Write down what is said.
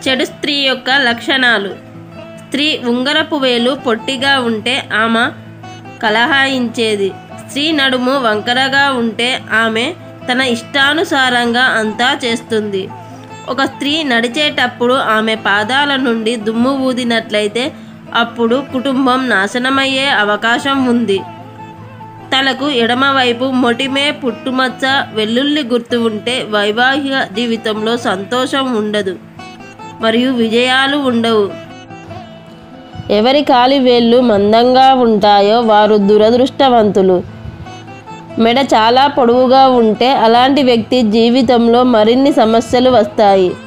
చెడు స్త్రీ యొక్క లక్షణాలు స్త్రీ ఉంగరపు వేలు పొట్టిగా ఉంటే ఆమె కలహాయించేది స్త్రీ నడుము వంకరగా ఉంటే ఆమె తన ఇష్టానుసారంగా అంతా చేస్తుంది ఒక స్త్రీ నడిచేటప్పుడు ఆమె పాదాల నుండి దుమ్ము ఊదినట్లయితే అప్పుడు కుటుంబం నాశనమయ్యే అవకాశం ఉంది తలకు ఎడమవైపు మొటిమే పుట్టుమచ్చ వెల్లుల్లి గుర్తు ఉంటే వైవాహిక జీవితంలో సంతోషం ఉండదు మరియు విజయాలు ఉండవు ఎవరి కాలి వేళ్ళు మందంగా ఉంటాయో వారు దురదృష్టవంతులు మెడ చాలా పొడవుగా ఉంటే అలాంటి వ్యక్తి జీవితంలో మరిన్ని సమస్యలు వస్తాయి